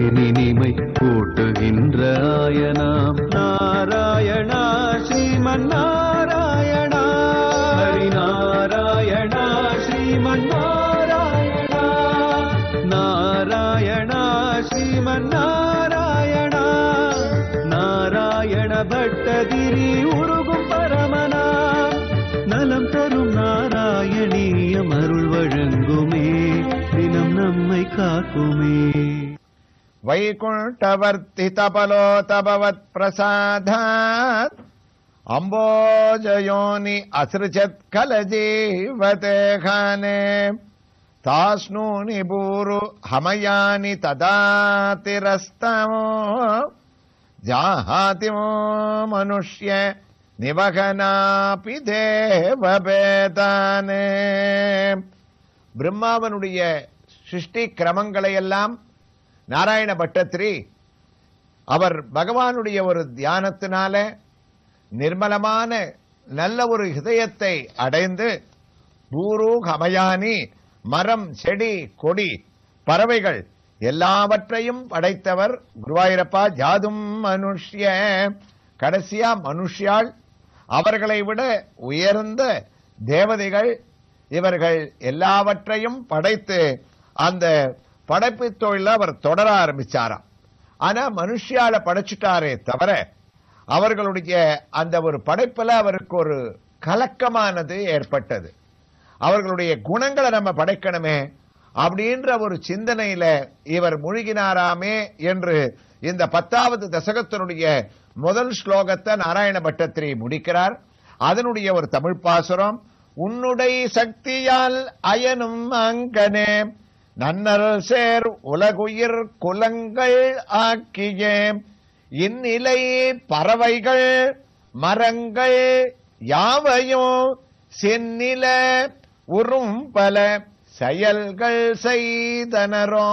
இனிமை கூட்டுகின்ற ஆயனாம் நாராயணா ஸ்ரீமன் நாராயணா ஹரி நாராயணா ஸ்ரீமன் நாராயணா நாராயணா ஸ்ரீமன் நாராயணா நாராயண பட்டதிரி உருகும் பரமனா நலம் தரும் நாராயணீயம் அருள் வழங்குமே தினம் நம்மை காக்குமே वैकुण्ठवर्तितपलोतभवत्प्रसादात् अम्बोजयोनि असृजत् खलजीवते तास्नूनि भूरु हमयानि तदातिरस्तमो जाहातिमो मनुष्य நிவகனாபி தேவபேதானே பிரம்மாவனுடைய சிருஷ்டி கிரமங்களை எல்லாம் நாராயண பட்டத்திரி அவர் பகவானுடைய ஒரு தியானத்தினால நிர்மலமான நல்ல ஒரு ஹிருதயத்தை அடைந்து பூரு கமயானி மரம் செடி கொடி பறவைகள் எல்லாவற்றையும் படைத்தவர் குருவாயூரப்பா ஜாதும் மனுஷ்ய கடைசியா மனுஷ்யாள் அவர்களை விட உயர்ந்த தேவதைகள் இவர்கள் எல்லாவற்றையும் படைத்து அந்த படைப்பு தொழில அவர் தொடர ஆரம்பிச்சாராம் ஆனா மனுஷியால படைச்சிட்டாரே தவிர அவர்களுடைய அந்த ஒரு படைப்புல அவருக்கு ஒரு கலக்கமானது ஏற்பட்டது அவர்களுடைய குணங்களை நம்ம படைக்கணுமே அப்படின்ற ஒரு சிந்தனையில இவர் மூழ்கினாராமே என்று இந்த பத்தாவது தசகத்தினுடைய முதல் ஸ்லோகத்தை நாராயண பட்டத்திரி முடிக்கிறார் அதனுடைய ஒரு தமிழ் பாசுரம் உன்னுடைய சக்தியால் அயனும் அங்கனே நன்னல் சேர் உலகுயிர் குலங்கள் ஆக்கிய இந்நிலை பறவைகள் மரங்கள் யாவையும் செந்நில உறும் பல செயல்கள் செய்தனரோ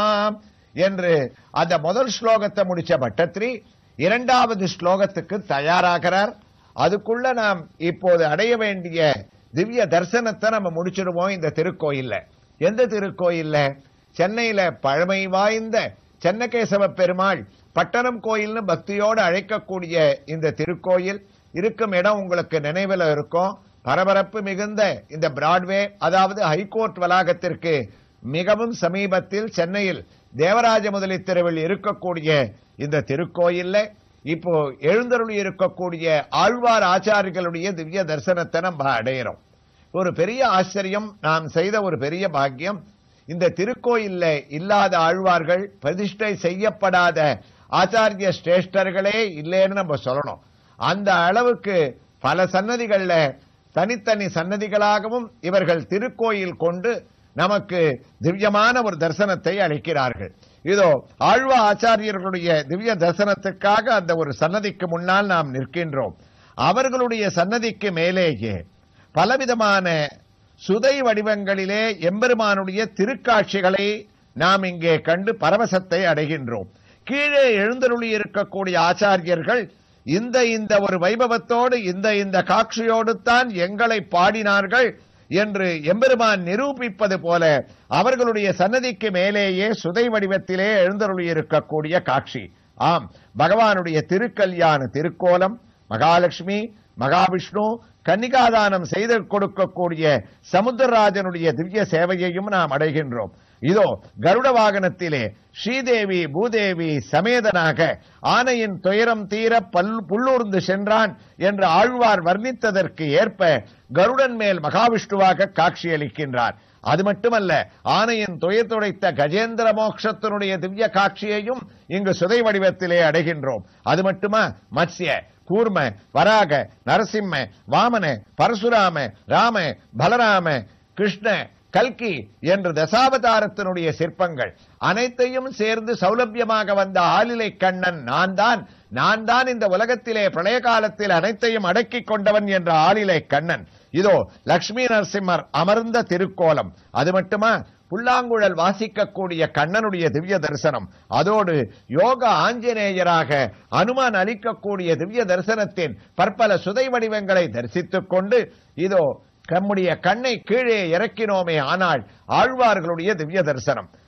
என்று அந்த முதல் ஸ்லோகத்தை முடிச்ச பட்டத்ரி இரண்டாவது ஸ்லோகத்துக்கு தயாராகிறார் அதுக்குள்ள நாம் இப்போது அடைய வேண்டிய திவ்ய தரிசனத்தை நம்ம முடிச்சிடுவோம் இந்த திருக்கோயில்ல எந்த திருக்கோயில்ல சென்னையில பழமை வாய்ந்த சென்னகேசவ பெருமாள் பட்டணம் கோயில்னு பக்தியோடு அழைக்கக்கூடிய இந்த திருக்கோயில் இருக்கும் இடம் உங்களுக்கு நினைவில் இருக்கும் பரபரப்பு மிகுந்த இந்த பிராட்வே அதாவது ஹைகோர்ட் வளாகத்திற்கு மிகவும் சமீபத்தில் சென்னையில் தேவராஜ முதலி தெருவில் இருக்கக்கூடிய இந்த திருக்கோயில்ல இப்போ எழுந்தருளி இருக்கக்கூடிய ஆழ்வார் ஆச்சாரிகளுடைய திவ்ய தரிசனத்தை நம்ம அடையிறோம் ஒரு பெரிய ஆச்சரியம் நாம் செய்த ஒரு பெரிய பாக்கியம் இந்த திருக்கோயில்ல இல்லாத ஆழ்வார்கள் பிரதிஷ்டை செய்யப்படாத ஆச்சாரிய சிரேஷ்டர்களே இல்லைன்னு நம்ம சொல்லணும் அந்த அளவுக்கு பல சன்னதிகள்ல தனித்தனி சன்னதிகளாகவும் இவர்கள் திருக்கோயில் கொண்டு நமக்கு திவ்யமான ஒரு தரிசனத்தை அளிக்கிறார்கள் இதோ ஆழ்வ ஆச்சாரியர்களுடைய திவ்ய தரிசனத்துக்காக அந்த ஒரு சன்னதிக்கு முன்னால் நாம் நிற்கின்றோம் அவர்களுடைய சன்னதிக்கு மேலேயே பலவிதமான சுதை வடிவங்களிலே எம்பெருமானுடைய திருக்காட்சிகளை நாம் இங்கே கண்டு பரவசத்தை அடைகின்றோம் கீழே எழுந்தருளி இருக்கக்கூடிய ஆச்சாரியர்கள் இந்த இந்த ஒரு வைபவத்தோடு இந்த இந்த காட்சியோடு தான் எங்களை பாடினார்கள் என்று எம்பெருமான் நிரூபிப்பது போல அவர்களுடைய சன்னதிக்கு மேலேயே சுதை வடிவத்திலே எழுந்தருளி இருக்கக்கூடிய காட்சி ஆம் பகவானுடைய திருக்கல்யாண திருக்கோலம் மகாலட்சுமி மகாவிஷ்ணு கன்னிகாதானம் செய்து கொடுக்கக்கூடிய சமுத்திரராஜனுடைய திவ்ய சேவையையும் நாம் அடைகின்றோம் இதோ கருட வாகனத்திலே ஸ்ரீதேவி பூதேவி சமேதனாக ஆனையின் துயரம் தீர பல் புல்லூர்ந்து சென்றான் என்று ஆழ்வார் வர்ணித்ததற்கு ஏற்ப கருடன் மேல் மகாவிஷ்ணுவாக காட்சியளிக்கின்றார் அது மட்டுமல்ல ஆனையின் துயர் துடைத்த கஜேந்திர மோட்சத்தினுடைய திவ்ய காட்சியையும் இங்கு சுதை வடிவத்திலே அடைகின்றோம் அது மட்டுமா மத்ஸ்ய கூர்ம வராக நரசிம்ம வாமன பரசுராம ராம பலராம கிருஷ்ண கல்கி என்று தசாவதாரத்தினுடைய சிற்பங்கள் அனைத்தையும் சேர்ந்து சௌலபியமாக வந்த ஆலிலை கண்ணன் நான் தான் நான் தான் இந்த உலகத்திலே பிரளய காலத்தில் அனைத்தையும் அடக்கிக் கொண்டவன் என்ற ஆலிலை கண்ணன் இதோ லக்ஷ்மி நரசிம்மர் அமர்ந்த திருக்கோலம் அது மட்டுமா புல்லாங்குழல் வாசிக்கக்கூடிய கண்ணனுடைய திவ்ய தரிசனம் அதோடு யோக ஆஞ்சநேயராக அனுமான் அளிக்கக்கூடிய திவ்ய தரிசனத்தின் பற்பல சுதை வடிவங்களை தரிசித்துக் கொண்டு இதோ நம்முடைய கண்ணை கீழே இறக்கினோமே ஆனால் ஆழ்வார்களுடைய திவ்ய தரிசனம்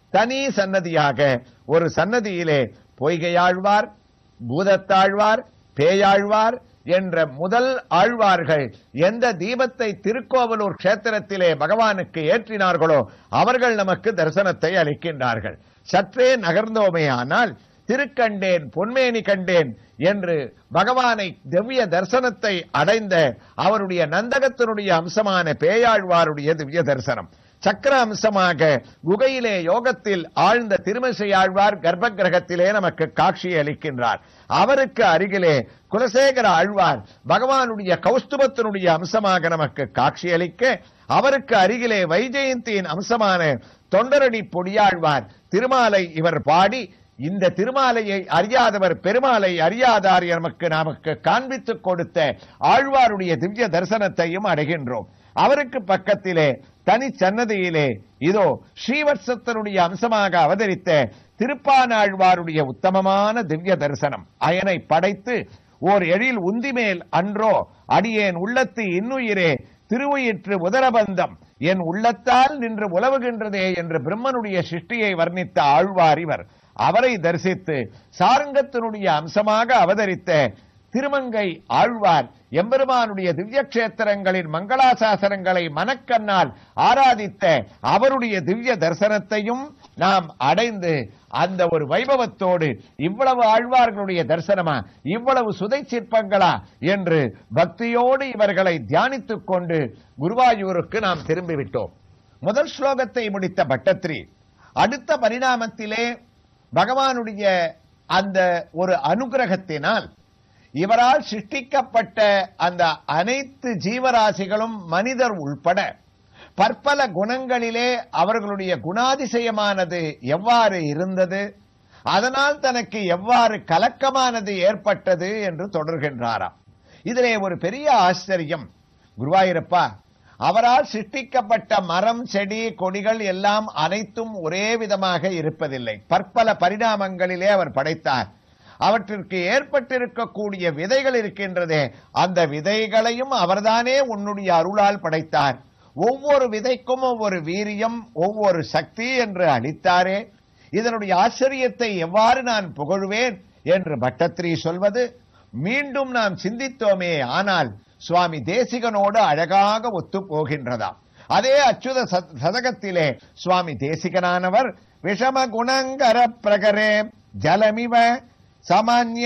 தனி சன்னதியாக ஒரு சன்னதியிலே பொய்கையாழ்வார் பூதத்தாழ்வார் பேயாழ்வார் என்ற முதல் ஆழ்வார்கள் எந்த தீபத்தை திருக்கோவலூர் க்ஷேத்திரத்திலே பகவானுக்கு ஏற்றினார்களோ அவர்கள் நமக்கு தரிசனத்தை அளிக்கின்றார்கள் சற்றே நகர்ந்தோமே ஆனால் திருக்கண்டேன் பொன்மேனி கண்டேன் என்று பகவானை திவ்ய தரிசனத்தை அடைந்த அவருடைய நந்தகத்தினுடைய அம்சமான பேயாழ்வாருடைய திவ்ய தரிசனம் சக்கர அம்சமாக குகையிலே யோகத்தில் ஆழ்ந்த திருமசையாழ்வார் கர்ப்ப கிரகத்திலே நமக்கு காட்சி அளிக்கின்றார் அவருக்கு அருகிலே குலசேகர ஆழ்வார் பகவானுடைய கௌஸ்துபத்தினுடைய அம்சமாக நமக்கு காட்சியளிக்க அவருக்கு அருகிலே வைஜெயந்தியின் அம்சமான தொண்டரடி பொடியாழ்வார் திருமாலை இவர் பாடி இந்த திருமாலையை அறியாதவர் பெருமாளை அறியாதார் நமக்கு நமக்கு காண்பித்துக் கொடுத்த ஆழ்வாருடைய திவ்ய தரிசனத்தையும் அடைகின்றோம் அவருக்கு பக்கத்திலே தனி சன்னதியிலே இதோ ஸ்ரீவத்சத்தனுடைய அம்சமாக அவதரித்த திருப்பானாழ்வாருடைய உத்தமமான திவ்ய தரிசனம் அயனை படைத்து ஓர் எழில் உந்திமேல் அன்றோ அடியேன் உள்ளத்து இன்னுயிரே திருவுயிற்று உதரபந்தம் என் உள்ளத்தால் நின்று உலவுகின்றதே என்று பிரம்மனுடைய சிருஷ்டியை வர்ணித்த ஆழ்வார் இவர் அவரை தரிசித்து சாரங்கத்தினுடைய அம்சமாக அவதரித்த திருமங்கை ஆழ்வார் எம்பெருமானுடைய திவ்ய கஷேத்திரங்களின் மங்களாசாசனங்களை மனக்கண்ணால் ஆராதித்த அவருடைய திவ்ய தரிசனத்தையும் நாம் அடைந்து அந்த ஒரு வைபவத்தோடு இவ்வளவு ஆழ்வார்களுடைய தரிசனமா இவ்வளவு சுதை சிற்பங்களா என்று பக்தியோடு இவர்களை தியானித்துக் கொண்டு குருவாயூருக்கு நாம் திரும்பிவிட்டோம் முதல் ஸ்லோகத்தை முடித்த பட்டத்ரி அடுத்த பரிணாமத்திலே பகவானுடைய அந்த ஒரு அனுகிரகத்தினால் இவரால் சிருஷ்டிக்கப்பட்ட அந்த அனைத்து ஜீவராசிகளும் மனிதர் உள்பட பற்பல குணங்களிலே அவர்களுடைய குணாதிசயமானது எவ்வாறு இருந்தது அதனால் தனக்கு எவ்வாறு கலக்கமானது ஏற்பட்டது என்று தொடர்கின்றாராம் இதிலே ஒரு பெரிய ஆச்சரியம் குருவாயூரப்பா அவரால் சிருஷ்டிக்கப்பட்ட மரம் செடி கொடிகள் எல்லாம் அனைத்தும் ஒரே விதமாக இருப்பதில்லை பற்பல பரிணாமங்களிலே அவர் படைத்தார் அவற்றிற்கு ஏற்பட்டிருக்கக்கூடிய விதைகள் இருக்கின்றதே அந்த விதைகளையும் அவர்தானே உன்னுடைய அருளால் படைத்தார் ஒவ்வொரு விதைக்கும் ஒவ்வொரு வீரியம் ஒவ்வொரு சக்தி என்று அளித்தாரே இதனுடைய ஆச்சரியத்தை எவ்வாறு நான் புகழுவேன் என்று பட்டத்ரி சொல்வது மீண்டும் நாம் சிந்தித்தோமே ஆனால் சுவாமி தேசிகனோடு அழகாக ஒத்து போகின்றதாம் அதே அச்சுத சத- சதகத்திலே சுவாமி தேசிகனானவர் விஷம குணங்கர பிரகரே ஜலமிவ சாமான்ய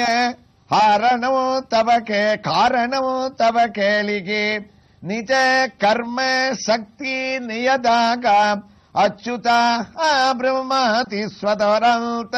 ஹாரணோ தவ கே காரணோ தவ கேளிகே நிஜ கர்ம சக்தி நியதாக ಅಚ್ಯುತ ಬ್ರಹ್ಮಾತಿ ಸ್ವತರಂತ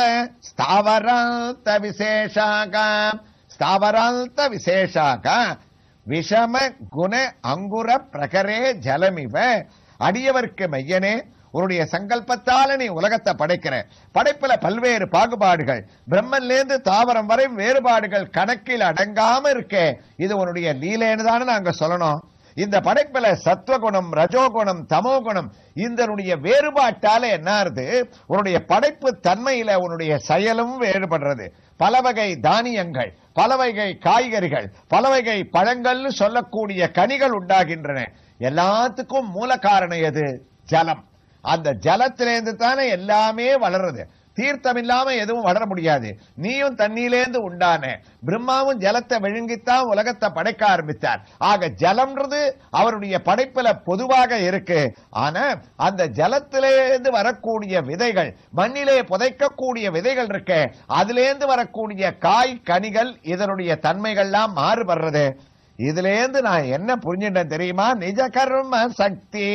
ಸ್ಥಾವರಂತ ವಿಶೇಷಾಗ ಸ್ಥಾವರಂತ ವಿಶೇಷಾಗ விஷம குண அங்குர பிரகரே ஜலமிவ அடியவர்க்கு மையனே உன்னுடைய சங்கல்பத்தால நீ உலகத்தை படைக்கிற படைப்புல பல்வேறு பாகுபாடுகள் பிரம்மன்லேருந்து தாவரம் வரை வேறுபாடுகள் கணக்கில் அடங்காம இருக்கே இது உன்னுடைய லீலேன்னு தானே நாங்க சொல்லணும் இந்த படைப்புல சத்வகுணம் ரஜோகுணம் தமோகுணம் இதனுடைய வேறுபாட்டால என்ன ஆறுது உன்னுடைய படைப்பு தன்மையில உன்னுடைய செயலும் வேறுபடுறது பல வகை தானியங்கள் பல வகை காய்கறிகள் பல வகை பழங்கள்னு சொல்லக்கூடிய கனிகள் உண்டாகின்றன எல்லாத்துக்கும் மூல காரணம் எது ஜலம் அந்த ஜலத்திலேருந்து தானே எல்லாமே வளருது தீர்த்தம் இல்லாம எதுவும் வளர முடியாது நீயும் தண்ணியிலேந்து உண்டான பிரம்மாவும் ஜலத்தை விழுங்கித்தான் உலகத்தை படைக்க ஆரம்பித்தார் ஆக ஜலம்ன்றது அவருடைய படைப்புல பொதுவாக இருக்கு ஆனா அந்த ஜலத்திலேருந்து வரக்கூடிய விதைகள் மண்ணிலே புதைக்கக்கூடிய விதைகள் இருக்கு அதிலேந்து வரக்கூடிய காய் கனிகள் இதனுடைய தன்மைகள்லாம் மாறுபடுறது இதுலேருந்து நான் என்ன புரிஞ்சுட்டேன் தெரியுமா நிஜ கர்ம சக்தி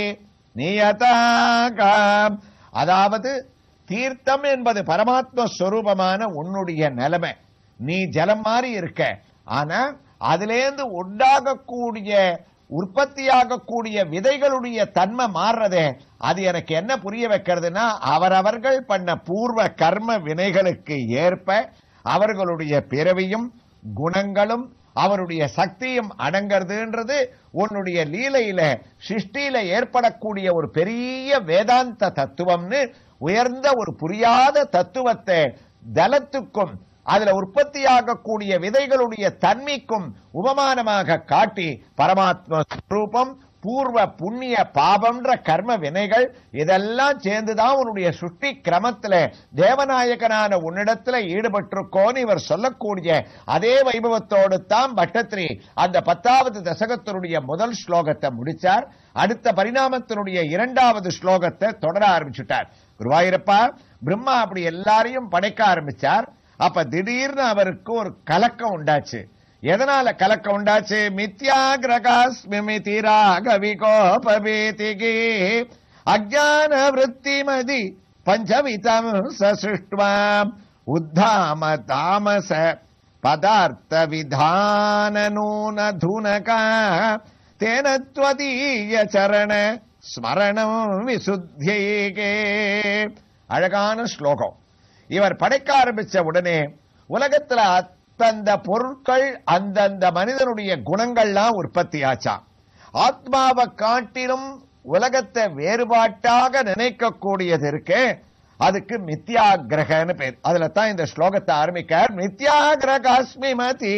நியதாக அதாவது தீர்த்தம் என்பது பரமாத்ம ஸ்வரூபமான உன்னுடைய நிலைமை நீ ஜலம் மாதிரி இருக்க ஆனா அதிலேந்து உண்டாகக்கூடிய உற்பத்தியாகக்கூடிய விதைகளுடைய தன்மை மாறுறதே அது எனக்கு என்ன புரிய வைக்கிறதுனா அவரவர்கள் பண்ண பூர்வ கர்ம வினைகளுக்கு ஏற்ப அவர்களுடைய பிறவியும் குணங்களும் அவருடைய சக்தியும் அடங்கிறதுன்றது உன்னுடைய லீலையில சிருஷ்டியில ஏற்படக்கூடிய ஒரு பெரிய வேதாந்த தத்துவம்னு உயர்ந்த ஒரு புரியாத தத்துவத்தை தலத்துக்கும் அதுல உற்பத்தியாகக்கூடிய விதைகளுடைய தன்மைக்கும் உபமானமாக காட்டி பரமாத்ம ரூபம் பூர்வ புண்ணிய பாபம்ன்ற கர்ம வினைகள் இதெல்லாம் சேர்ந்துதான் உன்னுடைய சுட்டி கிரமத்துல தேவநாயகனான உன்னிடத்துல ஈடுபட்டிருக்கோன்னு இவர் சொல்லக்கூடிய அதே வைபவத்தோடு தான் பட்டத்திரி அந்த பத்தாவது தசகத்தினுடைய முதல் ஸ்லோகத்தை முடிச்சார் அடுத்த பரிணாமத்தினுடைய இரண்டாவது ஸ்லோகத்தை தொடர ஆரம்பிச்சுட்டார் குருவாயூரப்பா பிரம்மா அப்படி எல்லாரையும் படைக்க ஆரம்பிச்சார் அப்ப திடீர்னு அவருக்கு ஒரு கலக்கம் உண்டாச்சு எதனால கலக்கம் உண்டாச்சு மித்யாகிரகாஸ்மிமிதி ராகவிகோபீதிகி அஜான விருத்திமதி பஞ்சவிதம் சசிருஷ்டுவாம் உத்தாம தாமச பதார்த்த விதான நூன துனகா தேன त्वदीय சரண ஸ்மரணம் விசுத்தியே அழகான ஸ்லோகம் இவர் படைக்க ஆரம்பிச்ச உடனே உலகத்துல அத்தந்த பொருட்கள் அந்தந்த மனிதனுடைய குணங்கள்லாம் உற்பத்தி ஆச்சாம் ஆத்மாவை காட்டிலும் உலகத்தை வேறுபாட்டாக நினைக்கக்கூடியது இருக்கு அதுக்கு மித்யாகிரகன்னு பேர் அதுல தான் இந்த ஸ்லோகத்தை ஆரம்பிக்கார் மித்யாகிரகாஸ்மி மதி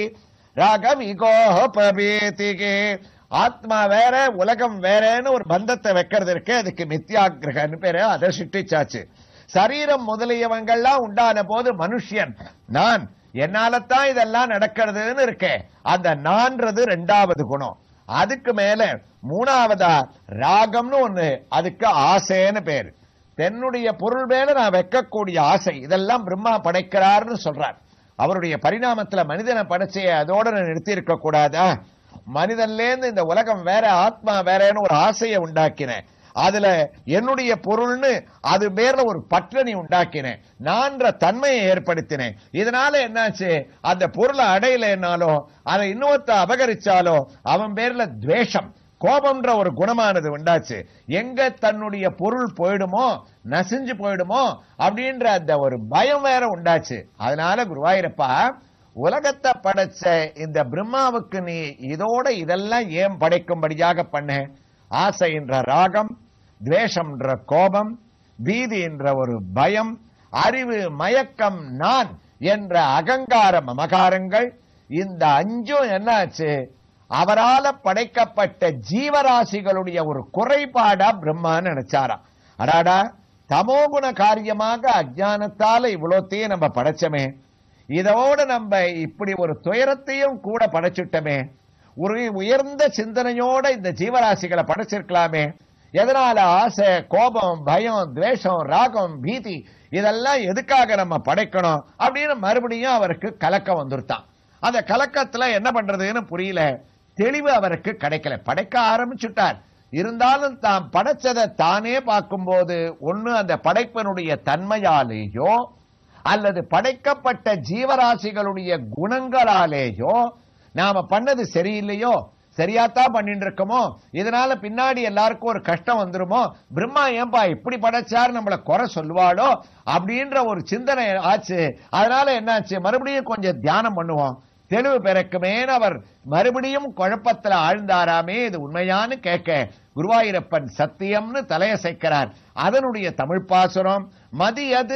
ராகவிகோபீதிகே ஆத்மா வேற உலகம் வேறன்னு ஒரு பந்தத்தை வைக்கிறது இருக்கு அதுக்கு மித்யாகிரகன்னு பேரு அதை சிட்டிச்சாச்சு சரீரம் முதலியவங்கள்லாம் உண்டான போது மனுஷன் நான் என்னால தான் இதெல்லாம் நடக்கிறதுன்னு இருக்கே அந்த நான்றது ரெண்டாவது குணம் அதுக்கு மேல மூணாவதா ராகம்னு ஒண்ணு அதுக்கு ஆசைன்னு பேரு தென்னுடைய பொருள் மேல நான் வைக்கக்கூடிய ஆசை இதெல்லாம் பிரம்மா படைக்கிறார்னு சொல்றார் அவருடைய பரிணாமத்துல மனிதனை படைச்சே அதோட நான் நிறுத்தி இருக்க கூடாதா மனிதன்லேருந்து இந்த உலகம் வேற ஆத்மா வேறன்னு ஒரு ஆசையை உண்டாக்கினேன் அதுல என்னுடைய பொருள்னு அது மேல ஒரு பற்றணி உண்டாக்கினேன் நான்ற தன்மையை ஏற்படுத்தினேன் இதனால என்னாச்சு அந்த பொருளை அடையலைன்னாலோ அதை இன்னொருத்த அபகரிச்சாலோ அவன் பேர்ல துவேஷம் கோபம்ன்ற ஒரு குணமானது உண்டாச்சு எங்க தன்னுடைய பொருள் போயிடுமோ நசிஞ்சு போயிடுமோ அப்படின்ற அந்த ஒரு பயம் வேற உண்டாச்சு அதனால குருவாயிரப்பா உலகத்தை படைச்ச இந்த பிரம்மாவுக்கு நீ இதோட இதெல்லாம் ஏன் படைக்கும்படியாக பண்ண ஆசை என்ற ராகம் துவேஷம்ன்ற கோபம் பீதி என்ற ஒரு பயம் அறிவு மயக்கம் நான் என்ற அகங்கார மமகாரங்கள் இந்த அஞ்சும் என்னாச்சு அவரால படைக்கப்பட்ட ஜீவராசிகளுடைய ஒரு குறைபாடா பிரம்மான்னு நினைச்சாராம் அடாடா தமோகுண காரியமாக அஜானத்தால இவ்வளோத்தையும் நம்ம படைச்சமே இதோட நம்ம இப்படி ஒரு துயரத்தையும் கூட படைச்சுட்டமே ஒரு உயர்ந்த சிந்தனையோட இந்த ஜீவராசிகளை படைச்சிருக்கலாமே எதனால ஆசை கோபம் பயம் துவேஷம் ராகம் பீதி இதெல்லாம் எதுக்காக நம்ம படைக்கணும் அப்படின்னு மறுபடியும் அவருக்கு கலக்கம் வந்துருத்தான் அந்த கலக்கத்துல என்ன பண்றதுன்னு புரியல தெளிவு அவருக்கு கிடைக்கல படைக்க ஆரம்பிச்சுட்டார் இருந்தாலும் தான் படைச்சதை தானே பார்க்கும்போது ஒண்ணு அந்த படைப்பினுடைய தன்மையாலேயோ அல்லது படைக்கப்பட்ட ஜீவராசிகளுடைய குணங்களாலேயோ நாம பண்ணது சரியில்லையோ சரியாத்தான் பண்ணிட்டு இருக்கோமோ இதனால பின்னாடி எல்லாருக்கும் ஒரு கஷ்டம் வந்துருமோ பிரம்மா ஏன்பா இப்படி படைச்சார் நம்மள குறை சொல்லுவாளோ அப்படின்ற ஒரு சிந்தனை ஆச்சு அதனால என்னாச்சு மறுபடியும் கொஞ்சம் தியானம் பண்ணுவோம் தெளிவு பிறக்குமேன்னு அவர் மறுபடியும் குழப்பத்துல ஆழ்ந்தாராமே இது உண்மையான்னு கேட்க குருவாயூரப்பன் சத்தியம்னு தலையசைக்கிறார் அதனுடைய தமிழ் பாசுரம் மதியது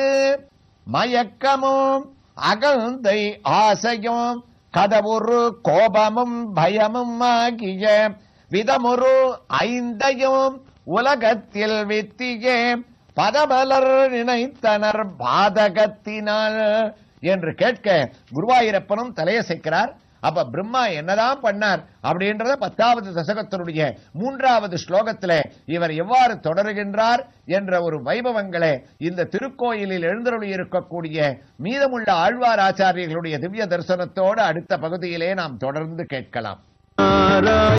மயக்கமும் அகந்தை ஆசையும் கதவுரு கோபமும் பயமும் ஆகிய விதமுரு ஐந்தையும் உலகத்தில் வித்தியே பதபலர் நினைத்தனர் பாதகத்தினால் என்று கேட்க குருவாயூரப்பனும் தலையசைக்கிறார் அப்ப பிரம்மா என்னதான் பண்ணார் அப்படின்றத பத்தாவது தசகத்தினுடைய மூன்றாவது ஸ்லோகத்துல இவர் எவ்வாறு தொடருகின்றார் என்ற ஒரு வைபவங்களை இந்த திருக்கோயிலில் எழுந்தருளி இருக்கக்கூடிய மீதமுள்ள ஆழ்வார் ஆச்சாரியர்களுடைய திவ்ய தரிசனத்தோடு அடுத்த பகுதியிலே நாம் தொடர்ந்து கேட்கலாம் நாராயண